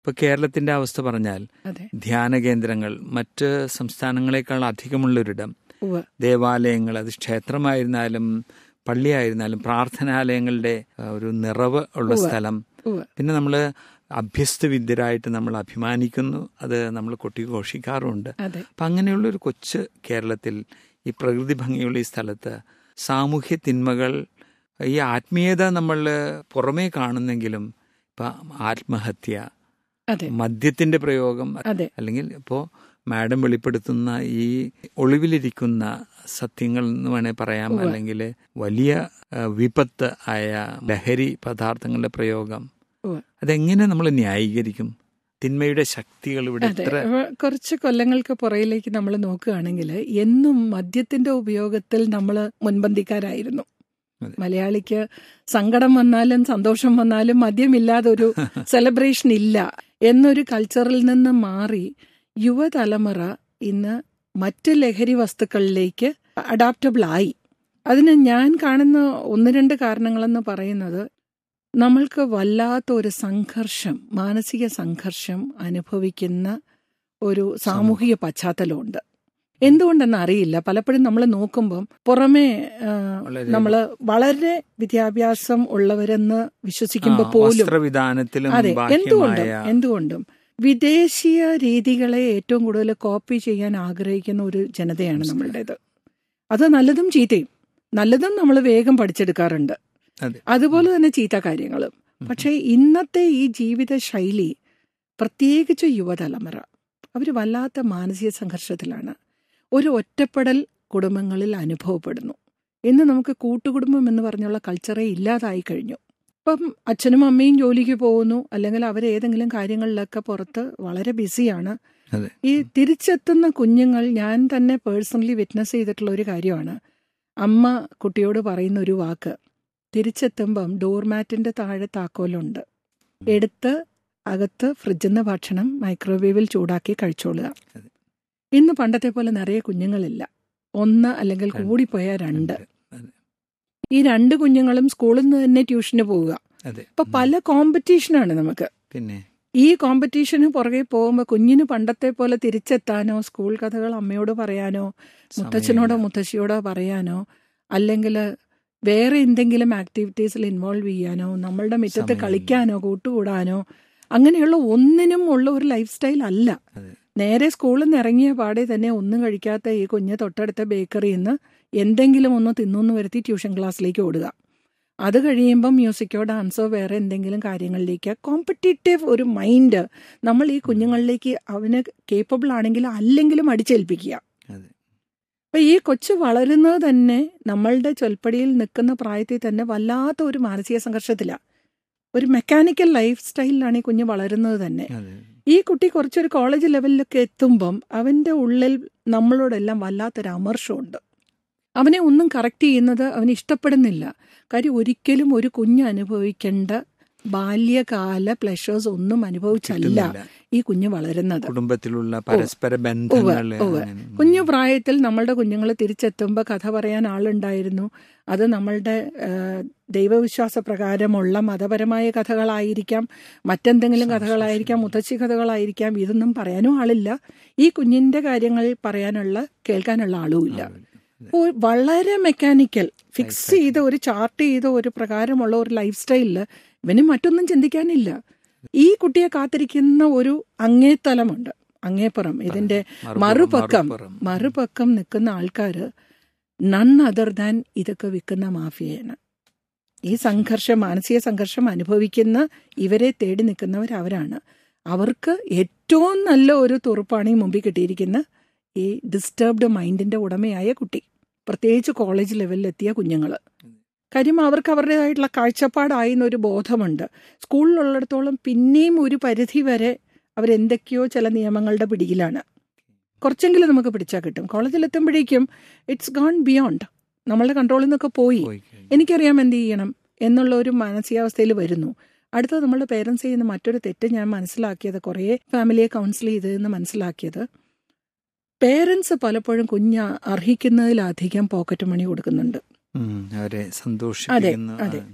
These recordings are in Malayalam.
ഇപ്പൊ കേരളത്തിന്റെ അവസ്ഥ പറഞ്ഞാൽ അതെ ധ്യാന കേന്ദ്രങ്ങൾ മറ്റ് സംസ്ഥാനങ്ങളെക്കാൾ അധികമുള്ളൊരിടം ഉവ്വ് ദേവാലയങ്ങൾ അത് ക്ഷേത്രമായിരുന്നാലും പള്ളിയായിരുന്നാലും പ്രാർത്ഥനാലയങ്ങളുടെ ആ, ഒരു നിറവ് ഉള്ള ഉവ്വ്. സ്ഥലം ഉവ്വ് പിന്നെ നമ്മൾ അഭ്യസ്ത വിദ്യരായിട്ട് നമ്മൾ അഭിമാനിക്കുന്നു അത് നമ്മൾ കൊട്ടിഘോഷിക്കാറുമുണ്ട് അതെ അപ്പം അങ്ങനെയുള്ള ഒരു കൊച്ചു കേരളത്തിൽ ഈ പ്രകൃതി ഭംഗിയുള്ള ഈ സ്ഥലത്ത് സാമൂഹ്യ തിന്മകൾ ഈ ആത്മീയത നമ്മൾ പുറമേ കാണുന്നെങ്കിലും ഇപ്പം ആത്മഹത്യ അതെ മദ്യത്തിന്റെ പ്രയോഗം അതെ അല്ലെങ്കിൽ ഇപ്പോൾ മാഡം വെളിപ്പെടുത്തുന്ന ഈ ഒളിവിലിരിക്കുന്ന സത്യങ്ങൾ എന്ന് വേണേൽ പറയാം ഉവ്വ്. അല്ലെങ്കിൽ വലിയ ആ, വിപത്ത് ആയ ലഹരി പദാർത്ഥങ്ങളുടെ പ്രയോഗം ഉവ്വ്. അതെങ്ങനെ നമ്മൾ ന്യായീകരിക്കും തിന്മയുടെ ശക്തികൾ ഇവിടെ അതെ എത്ര അപ്പൊ കുറച്ച് കൊല്ലങ്ങൾക്ക് പുറയിലേക്ക് നമ്മൾ നോക്കുകയാണെങ്കിൽ എന്നും മദ്യത്തിന്റെ ഉപയോഗത്തിൽ നമ്മൾ മുൻപന്തിക്കാരായിരുന്നു അതെ. മലയാളിക്ക് സങ്കടം വന്നാലും സന്തോഷം വന്നാലും മദ്യമില്ലാതെ ഒരു സെലിബ്രേഷൻ ഇല്ല എന്നൊരു കൾച്ചറിൽ നിന്ന് മാറി യുവതലമുറ ഇന്ന് മറ്റ് ലഹരി വസ്തുക്കളിലേക്ക് അഡാപ്റ്റബിൾ ആയി അതിന് ഞാൻ കാണുന്ന ഒന്ന് രണ്ട് കാരണങ്ങളെന്ന് പറയുന്നത് നമ്മൾക്ക് വല്ലാത്ത ഒരു സംഘർഷം മാനസിക സംഘർഷം അനുഭവിക്കുന്ന ഒരു സാമൂഹിക പശ്ചാത്തലമുണ്ട് എന്തുകൊണ്ടെന്ന് അറിയില്ല പലപ്പോഴും നമ്മൾ നോക്കുമ്പം പുറമേ വളരെ- നമ്മൾ വളരെ വിദ്യാഭ്യാസം ഉള്ളവരെന്ന് വിശ്വസിക്കുമ്പോൾ ആ, പോലും വസ്ത്രവിധാനത്തിലും അതെ എന്തുകൊണ്ടും ബാഹ്യമായ എന്തുകൊണ്ടും വിദേശീയ രീതികളെ ഏറ്റവും കൂടുതൽ കോപ്പി ചെയ്യാൻ ആഗ്രഹിക്കുന്ന ഒരു ജനതയാണ് നമ്മളുടേത് അത് നല്ലതും ചീത്തയും നല്ലതും നമ്മൾ വേഗം പഠിച്ചെടുക്കാറുണ്ട് അതെ. അതുപോലെ തന്നെ ചീത്ത കാര്യങ്ങളും പക്ഷേ ഇന്നത്തെ ഈ ജീവിത ശൈലി പ്രത്യേകിച്ച് യുവതലമുറ അവർ വല്ലാത്ത മാനസിക സംഘർഷത്തിലാണ് ഒരു ഒറ്റപ്പെടൽ കുടുംബങ്ങളിൽ അനുഭവപ്പെടുന്നു ഇന്ന് നമുക്ക് കൂട്ടുകുടുംബം എന്ന് പറഞ്ഞുള്ള കൾച്ചറേ ഇല്ലാതായി കഴിഞ്ഞു ഇപ്പം അച്ഛനും അമ്മയും ജോലിക്ക് പോകുന്നു അല്ലെങ്കിൽ അവർ ഏതെങ്കിലും കാര്യങ്ങളിലൊക്കെ പുറത്ത് വളരെ ബിസിയാണ് അതെ. ഈ തിരിച്ചെത്തുന്ന കുഞ്ഞുങ്ങൾ ഞാൻ തന്നെ പേഴ്സണലി വിറ്റ്നസ് ചെയ്തിട്ടുള്ള ഒരു കാര്യമാണ് അമ്മ കുട്ടിയോട് പറയുന്ന ഒരു വാക്ക് തിരിച്ചെത്തുമ്പം ഡോർമാറ്റിന്റെ താഴെ താക്കോലുണ്ട് എടുത്ത് അകത്ത് ഫ്രിഡ്ജിൽ നിന്ന് ഭക്ഷണം മൈക്രോവേവിൽ ചൂടാക്കി കഴിച്ചോളുക അതെ. ഇന്ന് പണ്ടത്തെ പോലെ നിറയെ കുഞ്ഞുങ്ങളില്ല ഒന്ന് അല്ലെങ്കിൽ രണ്ട്. കൂടിപ്പോയാൽ രണ്ട് അതെ. ഈ രണ്ട് കുഞ്ഞുങ്ങളും സ്കൂളിൽ നിന്ന് തന്നെ ട്യൂഷന് പോവുക അതെ ഇപ്പൊ പല കോമ്പറ്റീഷനാണ് നമുക്ക് പിന്നെ ഈ കോമ്പറ്റീഷന് പുറകെ പോകുമ്പോൾ കുഞ്ഞിന് പണ്ടത്തെ പോലെ തിരിച്ചെത്താനോ സ്കൂൾ കഥകൾ അമ്മയോട് പറയാനോ മുത്തച്ഛനോടോ സമയമില്ല. മുത്തശ്ശിയോടോ പറയാനോ അല്ലെങ്കിൽ വേറെ എന്തെങ്കിലും ആക്ടിവിറ്റീസിൽ ഇൻവോൾവ് ചെയ്യാനോ നമ്മളുടെ മുറ്റത്ത് സമയമില്ല. കളിക്കാനോ കൂട്ടുകൂടാനോ അങ്ങനെയുള്ള ഒന്നിനും ഉള്ള ഒരു ലൈഫ് സ്റ്റൈൽ അല്ല അതെ. നേരെ സ്കൂളിൽ നിന്ന് ഇറങ്ങിയ പാടെ തന്നെ ഒന്നും കഴിക്കാത്ത ഈ കുഞ്ഞ് തൊട്ടടുത്ത ബേക്കറിയിൽ നിന്ന് എന്തെങ്കിലും ഒന്ന് തിന്നൊന്ന് വരുത്തി ട്യൂഷൻ ക്ലാസ്സിലേക്ക് ഓടുക അത് കഴിയുമ്പം മ്യൂസിക്കോ ഡാൻസോ വേറെ എന്തെങ്കിലും കാര്യങ്ങളിലേക്ക് കോമ്പറ്റീറ്റീവ് ഒരു മൈൻഡ് നമ്മൾ ഈ കുഞ്ഞുങ്ങളിലേക്ക് അവന് കേപ്പബിൾ ആണെങ്കിലും അല്ലെങ്കിലും അടിച്ചേൽപ്പിക്കുക അതെ. അപ്പൊ ഈ കൊച്ചു വളരുന്നത് തന്നെ നമ്മളുടെ ചൊൽപ്പടിയിൽ നിൽക്കുന്ന പ്രായത്തിൽ തന്നെ വല്ലാത്ത ഒരു മാനസിക സംഘർഷത്തിലാണ് ഒരു മെക്കാനിക്കൽ ലൈഫ് സ്റ്റൈലിലാണ് ഈ കുഞ്ഞ് വളരുന്നത് തന്നെ അതെ. ഈ കുട്ടി കുറച്ചൊരു കോളേജ് ലെവലിലൊക്കെ എത്തുമ്പം അവന്റെ ഉള്ളിൽ നമ്മളോടെല്ലാം വല്ലാത്തൊരു അമർഷമുണ്ട് അവനെ ഒന്നും കറക്റ്റ് ചെയ്യുന്നത് അവന് ഇഷ്ടപ്പെടുന്നില്ല കാര്യം ഒരിക്കലും ഒരു കുഞ്ഞ് അനുഭവിക്കേണ്ട ബാല്യകാല പ്ലഷേഴ്സ് ഒന്നും അനുഭവിച്ചല്ല കിട്ടുന്നില്ല. ഈ കുഞ്ഞ് വളരുന്നത് കുടുംബത്തിലുള്ള പരസ്പര ബന്ധങ്ങൾ ഉവ്വ്. കുഞ്ഞു പ്രായത്തിൽ നമ്മളുടെ കുഞ്ഞുങ്ങൾ തിരിച്ചെത്തുമ്പോൾ കഥ പറയാൻ ആളുണ്ടായിരുന്നു അത് നമ്മളുടെ ആ, ദൈവവിശ്വാസ പ്രകാരമുള്ള മതപരമായ കഥകളായിരിക്കാം മറ്റെന്തെങ്കിലും കഥകളായിരിക്കാം മുത്തശ്ശി കഥകളായിരിക്കാം ഇതൊന്നും പറയാനും ആളില്ല ഈ കുഞ്ഞിന്റെ കാര്യങ്ങൾ പറയാനുള്ള കേൾക്കാനുള്ള ആളുമില്ല അപ്പോൾ വളരെ മെക്കാനിക്കൽ ഫിക്സ് ചെയ്ത ഒരു ചാർട്ട് ചെയ്ത ഒരു പ്രകാരമുള്ള ഒരു ലൈഫ് സ്റ്റൈലില് ഇവന് മറ്റൊന്നും ചിന്തിക്കാനില്ല ഈ കുട്ടിയെ കാത്തിരിക്കുന്ന ഒരു അങ്ങേത്തലമുണ്ട് അങ്ങേപ്പുറം ഇതിന്റെ മറുപക്കം മറുപക്കം നിൽക്കുന്ന ആൾക്കാര് നൺ അതർ ദാൻ ഇതൊക്കെ വിൽക്കുന്ന മാഫിയയാണ് ഈ സംഘർഷം മാനസിക സംഘർഷം അനുഭവിക്കുന്ന ഇവരെ തേടി നിൽക്കുന്നവർ അവരാണ് അവർക്ക് ഏറ്റവും നല്ല ഒരു തുറുപ്പാണ് ഈ മുമ്പിൽ കിട്ടിയിരിക്കുന്ന ഈ ഡിസ്റ്റർബ്ഡ് മൈൻഡിന്റെ ഉടമയായ കുട്ടി പ്രത്യേകിച്ച് കോളേജ് ലെവലിലെത്തിയ കുഞ്ഞുങ്ങൾ കാര്യം അവർക്ക് അവരുടേതായിട്ടുള്ള കാഴ്ചപ്പാടായി എന്നൊരു ബോധമുണ്ട് സ്കൂളിലുള്ളിടത്തോളം പിന്നെയും ഒരു പരിധി വരെ അവരെന്തൊക്കെയോ ചില നിയമങ്ങളുടെ പിടിയിലാണ് കുറച്ചെങ്കിലും നമുക്ക് പിടിച്ചാൽ കിട്ടും കോളേജിലെത്തുമ്പോഴേക്കും ഇറ്റ്സ് ഗോൺ ബിയോണ്ട് നമ്മളുടെ കൺട്രോളിൽ നിന്നൊക്കെ പോയി എനിക്കറിയാം എന്ത് ചെയ്യണം എന്നുള്ള ഒരു മാനസികാവസ്ഥയിൽ വരുന്നു അടുത്തത് നമ്മളുടെ പേരൻസ് ചെയ്യുന്ന മറ്റൊരു തെറ്റ് ഞാൻ മനസ്സിലാക്കിയത് കുറേ ഫാമിലിയെ കൗൺസിൽ ചെയ്തതെന്ന് മനസ്സിലാക്കിയത് പേരൻസ് പലപ്പോഴും കുഞ്ഞ് അർഹിക്കുന്നതിലധികം പോക്കറ്റ് മണി കൊടുക്കുന്നുണ്ട് അവരെ സന്തോഷിപ്പിക്കുന്ന അതെ.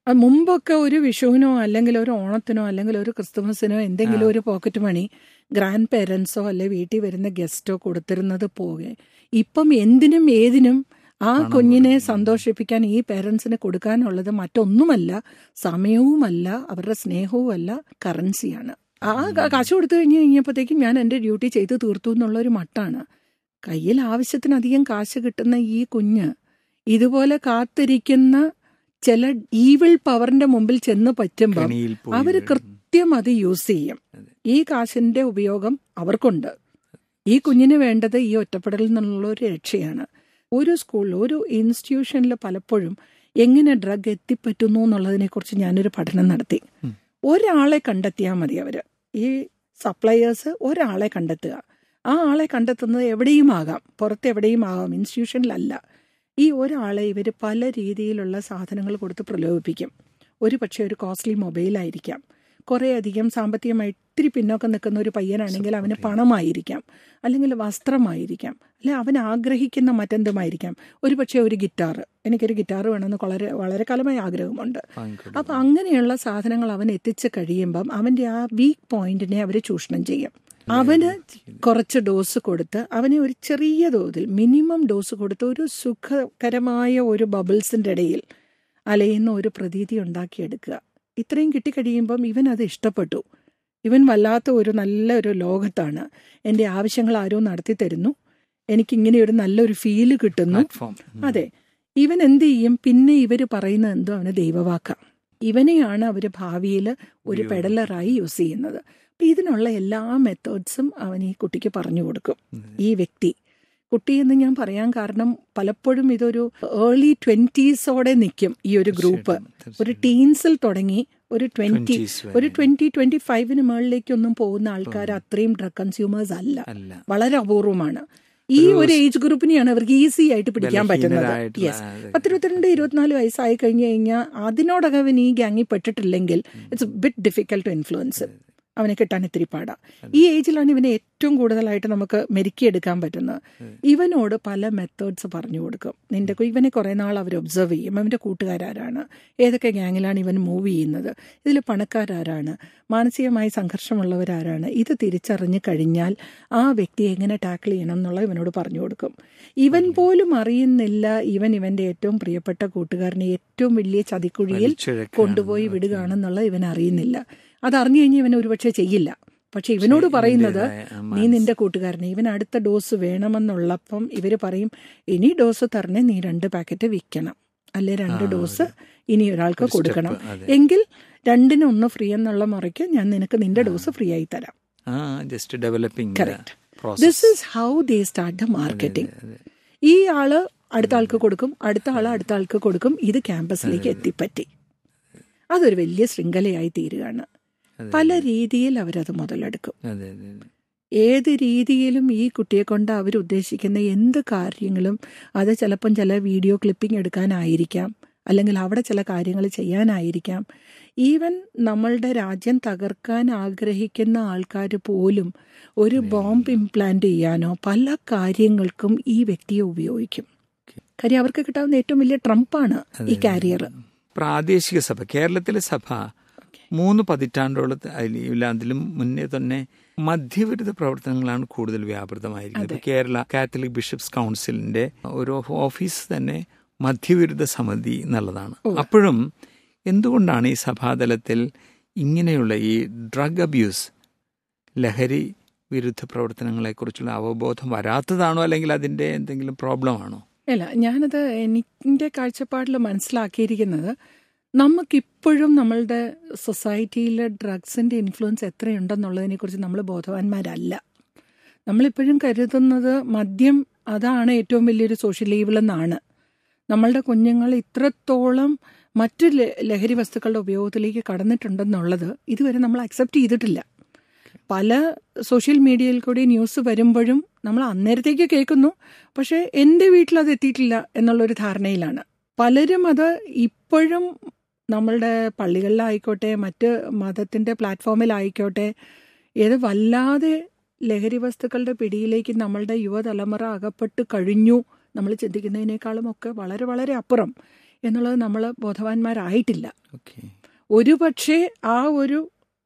അത് മുമ്പൊക്കെ ഒരു വിഷുവിനോ അല്ലെങ്കിൽ ഒരു ഓണത്തിനോ അല്ലെങ്കിൽ ഒരു ക്രിസ്തുമസിനോ എന്തെങ്കിലും ഒരു പോക്കറ്റ് മണി ഗ്രാൻഡ് പേരൻസോ അല്ലെ വീട്ടിൽ വരുന്ന ഗസ്റ്റോ കൊടുത്തിരുന്നത് പോകെ ഇപ്പം എന്തിനും ഏതിനും ആ കുഞ്ഞിനെ സന്തോഷിപ്പിക്കാൻ ഈ പേരൻസിന് കൊടുക്കാനുള്ളത് മറ്റൊന്നുമല്ല സമയവുമല്ല അവരുടെ സ്നേഹവുമല്ല കറൻസിയാണ് ആ ക- കാശ് കൊടുത്തു കഴിഞ്ഞ് കഴിഞ്ഞപ്പോഴത്തേക്കും ഞാൻ എൻ്റെ ഡ്യൂട്ടി ചെയ്ത് തീർത്തു എന്നുള്ള ഒരു മട്ടാണ് കയ്യിൽ ആവശ്യത്തിനധികം കാശ് കിട്ടുന്ന ഈ കുഞ്ഞ് ഇതുപോലെ കാത്തിരിക്കുന്ന ചില ഈവിൾ പവറിന്റെ മുമ്പിൽ ചെന്ന് പറ്റുമ്പം കെണിയിൽ പോയി അവര് വീഴും. കൃത്യം അത് യൂസ് ചെയ്യും അതെ. ഈ കാശിന്റെ ഉപയോഗം അവർക്കുണ്ട് ഈ കുഞ്ഞിന് വേണ്ടത് ഈ ഒറ്റപ്പെടലിൽ നിന്നുള്ള ഒരു രക്ഷയാണ് ഒരു സ്കൂളിൽ ഒരു ഇൻസ്റ്റിറ്റ്യൂഷനിൽ പലപ്പോഴും എങ്ങനെ ഡ്രഗ് എത്തിപ്പറ്റുന്നു എന്നുള്ളതിനെ കുറിച്ച് ഞാനൊരു പഠനം നടത്തി ഉം. ഒരാളെ കണ്ടെത്തിയാൽ മതി അവര് ഈ സപ്ലയേഴ്സ് ഒരാളെ കണ്ടെത്തുക ആ ആളെ കണ്ടെത്തുന്നത് എവിടെയും ആകാം പുറത്ത് എവിടെയും ആകാം ഇൻസ്റ്റിറ്റ്യൂഷനിലല്ല ഈ ഒരാളെ ഇവർ പല രീതിയിലുള്ള സാധനങ്ങൾ കൊടുത്ത് പ്രലോഭിപ്പിക്കും ഒരു പക്ഷേ ഒരു കോസ്റ്റ്ലി മൊബൈലായിരിക്കാം കുറേ അധികം സാമ്പത്തികമായി ഇത്തിരി പിന്നോക്കം നിൽക്കുന്ന ഒരു പയ്യനാണെങ്കിൽ അവന് പണമായിരിക്കാം അല്ലെങ്കിൽ വസ്ത്രമായിരിക്കാം അല്ലെ അവൻ ആഗ്രഹിക്കുന്ന മറ്റെന്തുമായിരിക്കാം ഒരു പക്ഷേ ഒരു ഗിറ്റാർ എനിക്കൊരു ഗിറ്റാർ വേണമെന്ന് വളരെ വളരെ കാലമായി ആഗ്രഹമുണ്ട് വാങ്ങിക്കൊടുക്കും. അപ്പം അങ്ങനെയുള്ള സാധനങ്ങൾ അവൻ എത്തിച്ച് കഴിയുമ്പം അവൻ്റെ ആ വീക്ക് പോയിന്റിനെ അവർ ചൂഷണം ചെയ്യും അവന് കുറച്ച് ഡോസ് കൊടുത്ത് അവനെ ഒരു ചെറിയ തോതിൽ മിനിമം ഡോസ് കൊടുത്ത് ഒരു സുഖകരമായ ഒരു ബബിൾസിൻ്റെ ഇടയിൽ അലയുന്ന ഒരു പ്രതീതി ഉണ്ടാക്കിയെടുക്കുക ഇത്രയും കിട്ടിക്കഴിയുമ്പം ഇവൻ അത് ഇഷ്ടപ്പെട്ടു ഇവൻ വല്ലാത്ത ഒരു നല്ല ഒരു ലോകത്താണ് എൻ്റെ ആവശ്യങ്ങൾ ആരോ നടത്തി തരുന്നു എനിക്കിങ്ങനെ ഒരു നല്ലൊരു ഫീല് കിട്ടുന്നു പ്ലാറ്റ്ഫോം ഉം. അതെ ഇവൻ എന്ത് ചെയ്യും പിന്നെ ഇവർ പറയുന്നത് എന്തോ അവന് ദൈവവാക്കാം ഇവനെയാണ് അവർ ഭാവിയിൽ ഒരു ഉപയോഗം. പെഡലറായി യൂസ് ചെയ്യുന്നത് അപ്പൊ ഇതിനുള്ള എല്ലാ മെത്തേഡ്സും അവൻ ഈ കുട്ടിക്ക് പറഞ്ഞു കൊടുക്കും ഉം. ഈ വ്യക്തി കുട്ടി എന്ന് ഞാൻ പറയാൻ കാരണം പലപ്പോഴും ഇതൊരു ഏർലി ട്വന്റീസോടെ നിൽക്കും ഈ ഒരു ഗ്രൂപ്പ് തീർച്ചയായിട്ടും, ഒരു തീർച്ചയായിട്ടും. ടീൻസിൽ തുടങ്ങി ഒരു ട്വന്റി 20s വരെ. ഒരു ട്വന്റി ട്വന്റി ഫൈവിന് മുകളിലേക്കൊന്നും പോകുന്ന ആൾക്കാർ അത്രയും ഡ്രഗ് കൺസ്യൂമേഴ്സ് അല്ല അല്ല വളരെ അപൂർവമാണ് ഈ ഒരു ഏജ് ഗ്രൂപ്പിനെയാണ് അവർക്ക് ഈസി ആയിട്ട് പിടിക്കാൻ പറ്റുന്നത് ബലഹീനരായിട്ടുള്ള, യെസ് അതെ. പത്തിരുപത്തിരണ്ട് ഇരുപത്തിനാല് വയസ്സായി കഴിഞ്ഞു കഴിഞ്ഞാൽ അതിനോടകം അവൻ ഈ ഗ്യാങ്ങിൽ പെട്ടിട്ടില്ലെങ്കിൽ it's bit difficult to influence അവനെ കിട്ടാൻ ഇത്തിരി പാടാ ഈ ഏജിലാണ് ഇവനെ ഏറ്റവും കൂടുതലായിട്ട് നമുക്ക് മെരുക്കിയെടുക്കാൻ പറ്റുന്നത് ഇവനോട് പല മെത്തേഡ്സ് പറഞ്ഞു കൊടുക്കും നിന്റെ കു- ഇവനെ കുറേ നാൾ അവർ ഒബ്സർവ് ചെയ്യും അവൻ്റെ കൂട്ടുകാരാരാണ് ഏതൊക്കെ ഗ്യാങ്ങിലാണ് ഇവൻ മൂവ് ചെയ്യുന്നത് ഇതിൽ പണക്കാരാരാണ് മാനസികമായി സംഘർഷമുള്ളവരാരാണ് ഇത് തിരിച്ചറിഞ്ഞു കഴിഞ്ഞാൽ ആ വ്യക്തി എങ്ങനെ ടാക്കിൾ ചെയ്യണം എന്നുള്ള ഇവനോട് പറഞ്ഞു കൊടുക്കും ഇവൻ പോലും അറിയുന്നില്ല ഇവൻ ഇവന്റെ ഏറ്റവും പ്രിയപ്പെട്ട കൂട്ടുകാരനെ ഏറ്റവും വലിയ ചതിക്കുഴിയിൽ വലിച്ചിഴക്കാണ്. കൊണ്ടുപോയി വിടുകയാണെന്നുള്ളത് ഇവൻ അറിയുന്നില്ല അത് അറിഞ്ഞു കഴിഞ്ഞാൽ ഇവൻ ഒരുപക്ഷെ ചെയ്യില്ല പക്ഷെ ഇവനോട് പറയുന്നത് ഇതിന്റേതായ, ആ, നീ നിന്റെ കൂട്ടുകാരനെ ഇവൻ അടുത്ത ഡോസ് വേണമെന്നുള്ളപ്പം ഇവർ പറയും ഇനി ഡോസ് തരണേ നീ രണ്ട് പാക്കറ്റ് വിൽക്കണം അല്ലെ രണ്ട് ആ, ഡോസ് ഇനി ഒരാൾക്ക് ഒരു step, കൊടുക്കണം അതെ. എങ്കിൽ രണ്ടിനും ഒന്ന് ഫ്രീ എന്നുള്ള മുറയ്ക്ക് ഞാൻ നിനക്ക് നിന്റെ ഡോസ് ഫ്രീ ആയി തരാം ആ just developing Correct. This is how they start the marketing ഈ ആള് അടുത്ത ആൾക്ക് കൊടുക്കും അടുത്ത ആള് അടുത്ത ആൾക്ക് കൊടുക്കും ഇത് ക്യാമ്പസിലേക്ക് എത്തിപ്പറ്റി അതൊരു വലിയ ശൃംഖലയായി തീരുകയാണ് പല രീതിയിൽ അവരത് മുതലെടുക്കും അതെ അതെ അതെ. ഏത് രീതിയിലും ഈ കുട്ടിയെ കൊണ്ട് അവർ ഉദ്ദേശിക്കുന്ന എന്ത് കാര്യങ്ങളും അത് ചിലപ്പം ചില വീഡിയോ ക്ലിപ്പിംഗ് എടുക്കാനായിരിക്കാം അല്ലെങ്കിൽ അവിടെ ചില കാര്യങ്ങൾ ചെയ്യാനായിരിക്കാം ഈവൻ നമ്മളുടെ രാജ്യം തകർക്കാൻ ആഗ്രഹിക്കുന്ന ആൾക്കാർ പോലും ഒരു ബോംബ് ഇംപ്ലാന്റ് ചെയ്യാനോ പല കാര്യങ്ങൾക്കും ഈ വ്യക്തിയെ ഉപയോഗിക്കും കാര്യം അവർക്ക് കിട്ടാവുന്ന ഏറ്റവും വലിയ ട്രംപ്പാണ് ഈ കാരിയർ പ്രാദേശിക സഭ കേരളത്തിലെ സഭ മൂന്ന് പതിറ്റാണ്ടോളം ഇല്ല അതിലും മുന്നേ തന്നെ മധ്യവിരുദ്ധ പ്രവർത്തനങ്ങളാണ് കൂടുതൽ വ്യാപൃതമായിരിക്കുന്നത് ഇപ്പൊ കേരള കാത്തലിക് ബിഷപ്സ് കൗൺസിലിന്റെ ഒരു ഓഫീസ് തന്നെ മധ്യവിരുദ്ധ സമിതി എന്നുള്ളതാണ് അപ്പോഴും എന്തുകൊണ്ടാണ് ഈ സഭാതലത്തിൽ ഇങ്ങനെയുള്ള ഈ ഡ്രഗ് അബ്യൂസ് ലഹരി വിരുദ്ധ പ്രവർത്തനങ്ങളെക്കുറിച്ചുള്ള അവബോധം വരാത്തതാണോ അല്ലെങ്കിൽ അതിന്റെ എന്തെങ്കിലും പ്രോബ്ലം ആണോ അല്ല ഞാനത് എൻ്റെ കാഴ്ചപ്പാടിൽ മനസ്സിലാക്കിയിരിക്കുന്നത് നമുക്കിപ്പോഴും നമ്മളുടെ സൊസൈറ്റിയിൽ ഡ്രഗ്സിൻ്റെ ഇൻഫ്ലുവൻസ് എത്രയുണ്ടെന്നുള്ളതിനെ കുറിച്ച് നമ്മൾ ബോധവാന്മാരല്ല നമ്മളിപ്പോഴും കരുതുന്നത് മദ്യം അതാണ് ഏറ്റവും വലിയൊരു സോഷ്യൽ ഈവിൾ എന്നാണ് നമ്മളുടെ കുഞ്ഞുങ്ങൾ ഇത്രത്തോളം മറ്റു ല- ലഹരി വസ്തുക്കളുടെ ഉപയോഗത്തിലേക്ക് കടന്നിട്ടുണ്ടെന്നുള്ളത് ഇതുവരെ നമ്മൾ അക്സെപ്റ്റ് ചെയ്തിട്ടില്ല പല സോഷ്യൽ മീഡിയയിൽ കൂടി ന്യൂസ് വരുമ്പോഴും നമ്മൾ അന്നേരത്തേക്ക് കേൾക്കുന്നു പക്ഷേ എൻ്റെ വീട്ടിൽ അത് എത്തിയിട്ടില്ല എന്നുള്ളൊരു ധാരണയിലാണ് പലരും അത് ഇപ്പോഴും നമ്മളുടെ പള്ളികളിലായിക്കോട്ടെ മറ്റ് മതത്തിൻ്റെ പ്ലാറ്റ്ഫോമിലായിക്കോട്ടെ ഏത് വല്ലാതെ ലഹരി വസ്തുക്കളുടെ പിടിയിലേക്ക് നമ്മളുടെ യുവതലമുറ അകപ്പെട്ട് കഴിഞ്ഞു നമ്മൾ ചിന്തിക്കുന്നതിനേക്കാളും ഒക്കെ വളരെ വളരെ അപ്പുറം എന്നുള്ളത് നമ്മൾ ബോധവാന്മാരായിട്ടില്ല ഓക്കെ ഒരു പക്ഷേ ആ ഒരു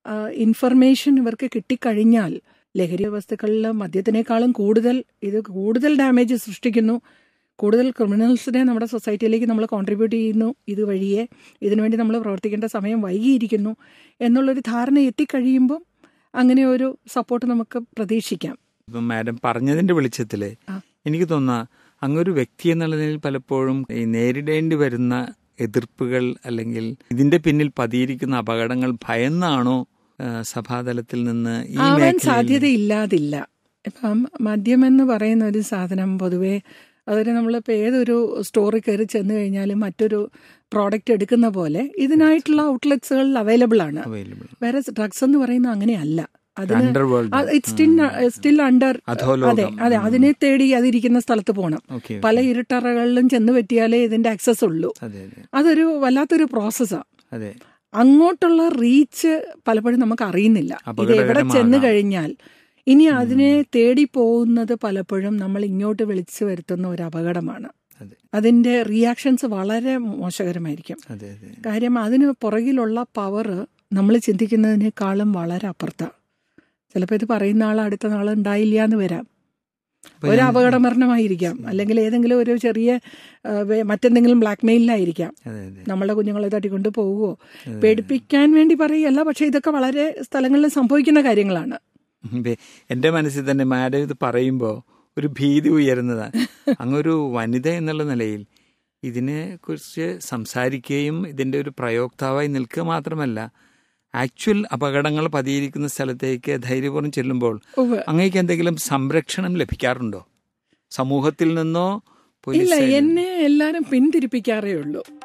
ഇൻഫർമേഷൻ ഇവർക്ക് കിട്ടിക്കഴിഞ്ഞാൽ ലഹരി വസ്തുക്കളിൽ മദ്യത്തിനേക്കാളും കൂടുതൽ ഇത് കൂടുതൽ ഡാമേജ് സൃഷ്ടിക്കുന്നു കൂടുതൽ ക്രിമിനൽസിനെ നമ്മുടെ സൊസൈറ്റിയിലേക്ക് നമ്മൾ കോൺട്രിബ്യൂട്ട് ചെയ്യുന്നു ഇതുവഴിയെ ഇതിനുവേണ്ടി നമ്മൾ പ്രവർത്തിക്കേണ്ട സമയം വൈകിയിരിക്കുന്നു എന്നുള്ളൊരു ധാരണ എത്തിക്കഴിയുമ്പം അങ്ങനെ ഒരു സപ്പോർട്ട് നമുക്ക് പ്രതീക്ഷിക്കാം ഇപ്പം മാഡം പറഞ്ഞതിന്റെ വെളിച്ചത്തില് ആ. എനിക്ക് തോന്നുന്ന അങ്ങൊരു വ്യക്തി എന്നുള്ള നിലയിൽ പലപ്പോഴും ഈ നേരിടേണ്ടി വരുന്ന എതിർപ്പുകൾ അല്ലെങ്കിൽ ഇതിന്റെ പിന്നിൽ പതിയിരിക്കുന്ന അപകടങ്ങൾ ഭയന്നാണോ ആ, സഭാതലത്തിൽ നിന്ന് ഈ ആവാൻ മേഖലയിൽ സാധ്യതയില്ലാതില്ല ഇപ്പം മദ്യം എന്ന് പറയുന്ന ഒരു സാധനം പൊതുവേ അതിന് നമ്മളിപ്പോൾ ഏതൊരു സ്റ്റോറിൽ കയറി ചെന്ന് കഴിഞ്ഞാലും മറ്റൊരു പ്രോഡക്റ്റ് എടുക്കുന്ന പോലെ ഇതിനായിട്ടുള്ള ഔട്ട്ലെറ്റ്സുകളിൽ അവൈലബിൾ ആണ് അവൈലബിൾ വേറെ ഡ്രഗ്സ് എന്ന് പറയുന്നത് അങ്ങനെയല്ല അതിന് underworld still still under അതെ അധോലോകം അതെ അതിനെ തേടി അതിരിക്കുന്ന സ്ഥലത്ത് പോകണം ഓക്കെ പല ഇരുട്ടറകളിലും ചെന്ന് പറ്റിയാലേ ഇതിന്റെ ആക്സസ് ഉള്ളൂ അതെ അതെ അതൊരു വല്ലാത്തൊരു പ്രോസസ്സാണ് അതെ അങ്ങോട്ടുള്ള റീച്ച് പലപ്പോഴും നമുക്ക് അറിയുന്നില്ല ഇത് എവിടെ അപകടകരമാകാം. ചെന്ന് കഴിഞ്ഞാൽ ഇനി അതിനെ തേടി പോകുന്നത് പലപ്പോഴും നമ്മൾ ഇങ്ങോട്ട് വിളിച്ചു വരുത്തുന്ന ഒരു അപകടമാണ് അതെ അതിന്റെ റിയാക്ഷൻസ് വളരെ മോശകരമായിരിക്കും അതെ അതെ കാര്യം അതിന് പുറകിലുള്ള പവർ നമ്മൾ ചിന്തിക്കുന്നതിനേക്കാളും വളരെ അപ്പുറത്താണ് ചിലപ്പോൾ ഇത് പറയുന്ന ആൾ അടുത്ത നാൾ ഉണ്ടായില്ല എന്ന് വരാം അപ്പൊ ഒരു ഞാൻ- അപകട മരണമായിരിക്കാം അല്ലെങ്കിൽ ഏതെങ്കിലും ഒരു ചെറിയ ആ, വേ- മറ്റെന്തെങ്കിലും ബ്ലാക്ക് മെയിലായിരിക്കാം അതെ അതെ നമ്മളെ കുഞ്ഞുങ്ങളെ തട്ടിക്കൊണ്ട് പോവുമോ അതെ. പേടിപ്പിക്കാൻ വേണ്ടി പറയുകയല്ല പക്ഷെ ഇതൊക്കെ വളരെ സ്ഥലങ്ങളിൽ സംഭവിക്കുന്ന കാര്യങ്ങളാണ് ഇതെ, എന്റെ മനസ്സിൽ തന്നെ മാഡം ഇത് പറയുമ്പോൾ ഒരു ഭീതി ഉയരുന്നതാണ് അങ്ങൊരു വനിത എന്നുള്ള നിലയിൽ ഇതിനെ കുറിച്ച് സംസാരിക്കുകയും ഇതിന്റെ ഒരു പ്രയോക്താവായി നിൽക്കുക മാത്രമല്ല ആക്ച്വൽ അപകടങ്ങൾ പതിയിരിക്കുന്ന സ്ഥലത്തേക്ക് ധൈര്യപൂർവ്വം ചെല്ലുമ്പോൾ ഉവ്വ്. അങ്ങേക്ക് എന്തെങ്കിലും സംരക്ഷണം ലഭിക്കാറുണ്ടോ സമൂഹത്തിൽ നിന്നോ ഇല്ല പോലീസ് എന്നെ എല്ലാരും പിന്തിരിപ്പിക്കാറേ ഉള്ളൂ